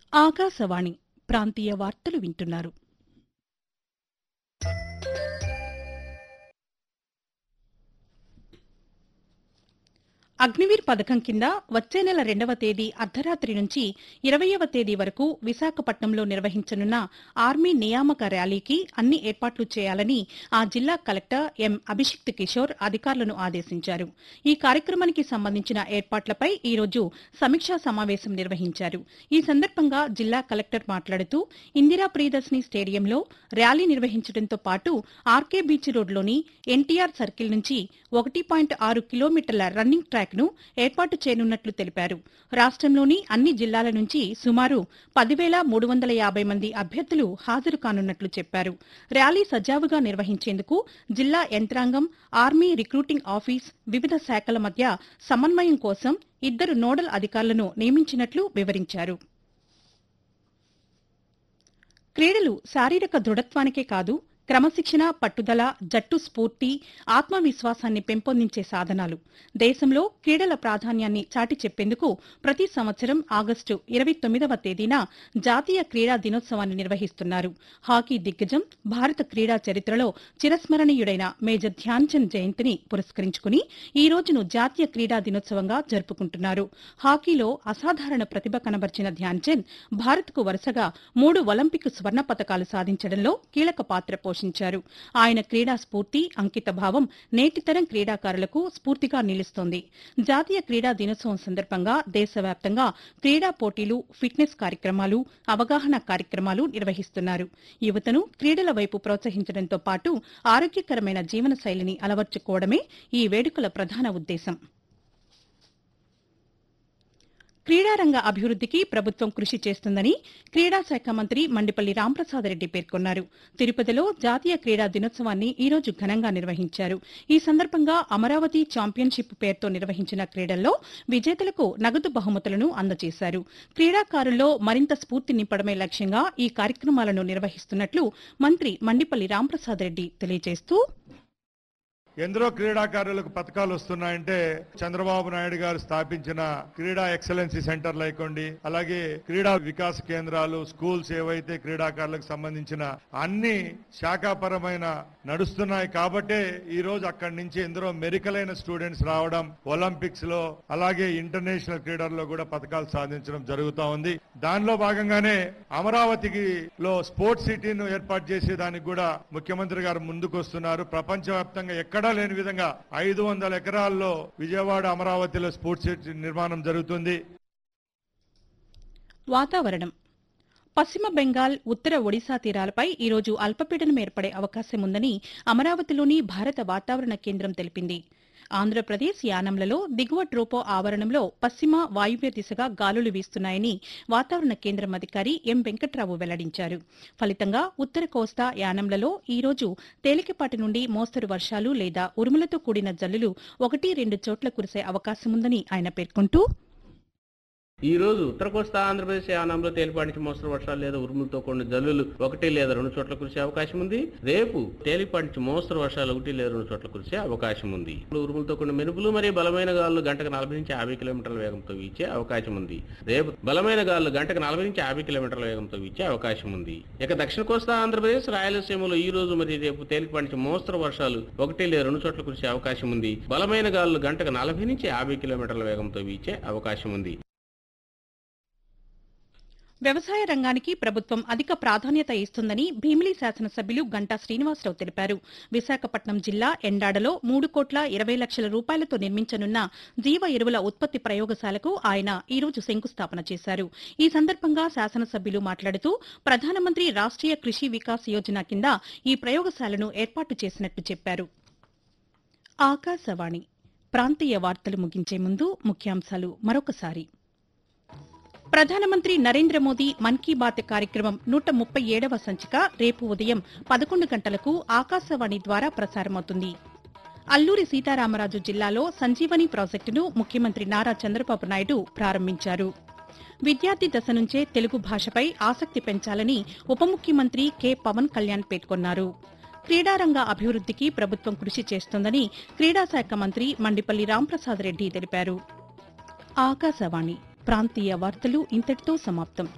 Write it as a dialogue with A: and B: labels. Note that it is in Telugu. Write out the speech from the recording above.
A: ఆకాశవాణి ప్రాంతీయ వార్తలు వింటున్నారు అగ్నివీర్ పథకం కింద వచ్చే నెల రెండవ తేదీ అర్ధరాత్రి నుంచి ఇరవయవ తేదీ వరకు విశాఖపట్నంలో నిర్వహించనున్న ఆర్మీ నియామక ర్యాలీకి అన్ని ఏర్పాట్లు చేయాలని ఆ జిల్లా కలెక్టర్ ఎం అభిషిక్త్ కిషోర్ అధికారులను ఆదేశించారు ఈ కార్యక్రమానికి సంబంధించిన ఏర్పాట్లపై ఈ రోజు సమీక్షా సమావేశం నిర్వహించారు ఈ సందర్భంగా జిల్లా కలెక్టర్ మాట్లాడుతూ ఇందిరా ప్రియదర్శిని స్టేడియంలో ర్యాలీ నిర్వహించడంతో పాటు ఆర్కే బీచ్ రోడ్లోని ఎన్టీఆర్ సర్కిల్ నుంచి ఒకటి పాయింట్ ఆరు కిలోమీటర్ల రన్నింగ్ ట్రాక్ ను ఏర్పాటు చేయనున్నట్లు తెలిపారు రాష్ట్రంలోని అన్ని జిల్లాల నుంచి సుమారు పదివేల మూడు వందల యాభై మంది అభ్యర్థులు హాజరు కానున్నట్లు చెప్పారు ర్యాలీ సజావుగా నిర్వహించేందుకు జిల్లా యంత్రాంగం ఆర్మీ రిక్రూటింగ్ ఆఫీస్ వివిధ శాఖల మధ్య సమన్వయం కోసం ఇద్దరు నోడల్ అధికారులను నియమించినట్లు వివరించారు క్రీడలు శారీరక దృఢత్వానికే కాదు క్రమశిక్షణ పట్టుదల జట్టు స్ఫూర్తి ఆత్మవిశ్వాసాన్ని పెంపొందించే సాధనాలు దేశంలో క్రీడల ప్రాధాన్యాన్ని చాటి చెప్పేందుకు ప్రతి సంవత్సరం ఆగస్టు ఇరవై తొమ్మిదవ తేదీన జాతీయ క్రీడా దినోత్సవాన్ని నిర్వహిస్తున్నారు హాకీ దిగ్గజం భారత క్రీడా చరిత్రలో చిరస్మరణీయుడైన మేజర్ ధ్యాన్ చంద్ జయంతిని పురస్కరించుకుని ఈ రోజును జాతీయ క్రీడా దినోత్సవంగా జరుపుకుంటున్నారు హాకీలో అసాధారణ ప్రతిభ కనబర్చిన ధ్యాన్ చంద్ భారత్కు వరుసగా మూడు ఒలింపిక్ స్వర్ణ పతకాలు సాధించడంలో కీలక పాత్ర పోషించారు ఆయన క్రీడా స్ఫూర్తి అంకిత భావం నేటితరం క్రీడాకారులకు స్ఫూర్తిగా నిలుస్తోంది జాతీయ క్రీడా దినోత్సవం సందర్భంగా దేశవ్యాప్తంగా క్రీడా పోటీలు ఫిట్నెస్ కార్యక్రమాలు అవగాహన కార్యక్రమాలు నిర్వహిస్తున్నారు యువతను క్రీడల వైపు ప్రోత్సహించడంతో పాటు ఆరోగ్యకరమైన జీవన శైలిని అలవర్చుకోవడమే ఈ వేడుకల ప్రధాన ఉద్దేశం క్రీడారంగ అభివృద్ధికి ప్రభుత్వం కృషి చేస్తుందని క్రీడా శాఖ మంత్రి మండిపల్లి రాంప్రసాద్ రెడ్డి పేర్కొన్నారు తిరుపతిలో జాతీయ క్రీడా దినోత్సవాన్ని ఈ రోజు ఘనంగా నిర్వహించారు ఈ సందర్భంగా అమరావతి ఛాంపియన్షిప్ పేరుతో నిర్వహించిన క్రీడల్లో విజేతలకు నగదు బహుమతులను అందజేశారు క్రీడాకారుల్లో మరింత స్ఫూర్తి నింపడమే లక్ష్యంగా ఈ కార్యక్రమాలను నిర్వహిస్తున్నట్లు మంత్రి మండిపల్లి రాంప్రసాద్ రెడ్డి తెలియజేస్తూ
B: ఎందరో క్రీడాకారులకు పథకాలు వస్తున్నాయంటే చంద్రబాబు నాయుడు గారు స్థాపించిన క్రీడా ఎక్సలెన్సీ సెంటర్లు అయికోండి అలాగే క్రీడా వికాస కేంద్రాలు స్కూల్స్ ఏవైతే క్రీడాకారులకు సంబంధించిన అన్ని శాఖాపరమైన నడుస్తున్నాయి కాబట్టే ఈ రోజు అక్కడి నుంచి ఎందరో మెరికలైన స్టూడెంట్స్ రావడం ఒలింపిక్స్ లో అలాగే ఇంటర్నేషనల్ క్రీడల్లో కూడా పథకాలు సాధించడం జరుగుతా ఉంది దానిలో భాగంగానే అమరావతికి లో స్పోర్ట్స్ సిటీను ఏర్పాటు చేసేదానికి కూడా ముఖ్యమంత్రి గారు ముందుకు వస్తున్నారు ప్రపంచవ్యాప్తంగా ఎక్కడా లేని విధంగా ఐదు వందల ఎకరాల్లో విజయవాడ అమరావతిలో స్పోర్ట్స్ సిటీ నిర్మాణం జరుగుతుంది
A: వాతావరణం పశ్చిమ బెంగాల్ ఉత్తర ఒడిశా తీరాలపై ఈరోజు అల్పపీడనం ఏర్పడే అవకాశం ఉందని అమరావతిలోని భారత వాతావరణ కేంద్రం తెలిపింది ఆంధ్రప్రదేశ్ యానంలలో దిగువ ట్రోపో ఆవరణంలో పశ్చిమ వాయువ్య దిశగా గాలులు వీస్తున్నాయని వాతావరణ కేంద్రం అధికారి ఎం వెంకట్రావు వెల్లడించారు ఫలితంగా ఉత్తర కోస్తా యానంలలో ఈ రోజు తేలికపాటి నుండి మోస్తరు వర్షాలు లేదా ఉరుములతో కూడిన జల్లులు ఒకటి రెండు చోట్ల కురిసే అవకాశముందని ఆయన పేర్కొంటూ
C: ఈ రోజు ఉత్తర కోస్తా ఆంధ్రప్రదేశ్ యానంలో తేలిపాటి నుంచి మోస్తరు వర్షాలు లేదా ఉరుములతో కూడిన జల్లులు ఒకటి లేదా రెండు చోట్ల కురిసే అవకాశం ఉంది రేపు తేలిపాటి నుంచి మోస్తరు వర్షాలు ఒకటి లేదా రెండు చోట్ల కురిసే అవకాశం ఉంది ఉరుములతో కూడిన మెరుపులు మరియు బలమైన గాలులు గంటకు నలభై నుంచి యాభై కిలోమీటర్ల వేగంతో వీచే అవకాశం ఉంది రేపు బలమైన గాలులు గంటకు నలభై నుంచి యాభై కిలోమీటర్ల వేగంతో వీచే అవకాశం ఉంది ఇక దక్షిణ కోస్తా ఆంధ్రప్రదేశ్ రాయలసీమలో ఈ రోజు మరియు రేపు తేలిపాటి నుంచి మోస్తరు వర్షాలు ఒకటి లేదా రెండు చోట్ల కురిసే అవకాశం ఉంది బలమైన గాలులు గంటకు నలభై నుంచి యాభై కిలోమీటర్ల వేగంతో వీచే అవకాశం ఉంది
A: వ్యవసాయ రంగానికి ప్రభుత్వం అధిక ప్రాధాన్యత ఇస్తుందని భీమిలి శాసనసభ్యులు గంటా శ్రీనివాసరావు తెలిపారు విశాఖపట్నం జిల్లా ఎండాడలో మూడు కోట్ల ఇరవై లక్షల రూపాయలతో నిర్మించనున్న జీవ ఎరువుల ఉత్పత్తి ప్రయోగశాలకు ఆయన ఈ రోజు శంకుస్థాపన చేశారు ఈ సందర్భంగా శాసనసభ్యులు మాట్లాడుతూ ప్రధానమంత్రి రాష్ట్రీయ కృషి వికాస్ యోజన కింద ఈ ప్రయోగశాలను ఏర్పాటు చేసినట్లు చెప్పారు ఆకాశవాణి ప్రాంతీయ వార్తలు ముగించే ముందు ముఖ్యాంశాలు మరొకసారి ప్రధానమంత్రి నరేంద్ర మోదీ మన్ కీ బాత్ కార్యక్రమం నూట ముప్పై ఏడవ సంచిక రేపు ఉదయం పదకొండు గంటలకు ఆకాశవాణి ద్వారా ప్రసారమవుతుంది అల్లూరి సీతారామరాజు జిల్లాలో సంజీవని ప్రాజెక్టును ముఖ్యమంత్రి నారా చంద్రబాబు నాయుడు ప్రారంభించారు విద్యార్థి దశ నుంచే తెలుగు భాషపై ఆసక్తి పెంచాలని ఉప ముఖ్యమంత్రి కె పవన్ కళ్యాణ్ పేర్కొన్నారు క్రీడారంగ అభివృద్ధికి ప్రభుత్వం కృషి చేస్తోందని క్రీడా శాఖ మంత్రి మండిపల్లి రాంప్రసాద్ రెడ్డి తెలిపారు ఆకాశవాణి ప్రాంతీయ వార్తలు ఇంతటితో సమాప్తం